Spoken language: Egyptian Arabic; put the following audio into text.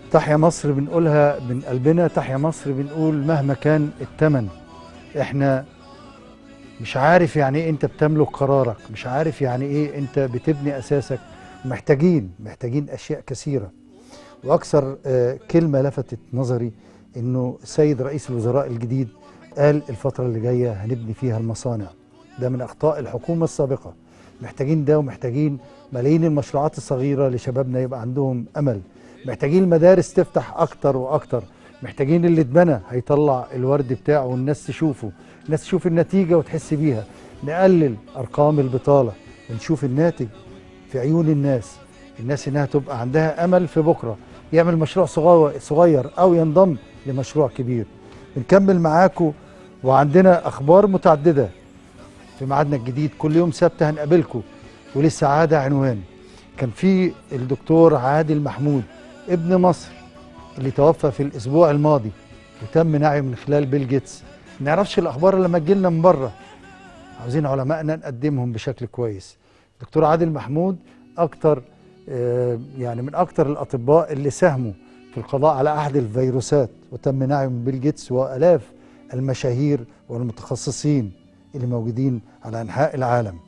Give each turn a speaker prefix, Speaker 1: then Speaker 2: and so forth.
Speaker 1: تحيا مصر بنقولها من قلبنا تحيا مصر بنقول مهما كان الثمن احنا مش عارف يعني ايه انت بتملك قرارك مش عارف يعني ايه انت بتبني اساسك محتاجين محتاجين اشياء كثيره واكثر آه، كلمه لفتت نظري انه السيد رئيس الوزراء الجديد قال الفتره اللي جايه هنبني فيها المصانع ده من اخطاء الحكومه السابقه محتاجين ده ومحتاجين ملايين المشروعات الصغيره لشبابنا يبقى عندهم امل محتاجين المدارس تفتح اكتر واكتر محتاجين اللي اتبنى هيطلع الورد بتاعه والناس تشوفه الناس تشوف النتيجه وتحس بيها نقلل ارقام البطاله ونشوف الناتج في عيون الناس الناس انها تبقى عندها امل في بكره يعمل مشروع صغير صغير او ينضم لمشروع كبير بنكمل معاكم وعندنا اخبار متعدده في ميعادنا الجديد كل يوم سبت هنقابلكم وللسعاده عنوان كان في الدكتور عادل محمود ابن مصر اللي توفى في الاسبوع الماضي وتم نعيه من خلال بيل جيتس ما نعرفش الاخبار إلا لما تجيلنا من بره عاوزين علمائنا نقدمهم بشكل كويس دكتور عادل محمود اكتر آه، يعني من اكتر الاطباء اللي ساهموا في القضاء على احد الفيروسات وتم نعيه من بيل جيتس والاف المشاهير والمتخصصين اللي موجودين على انحاء العالم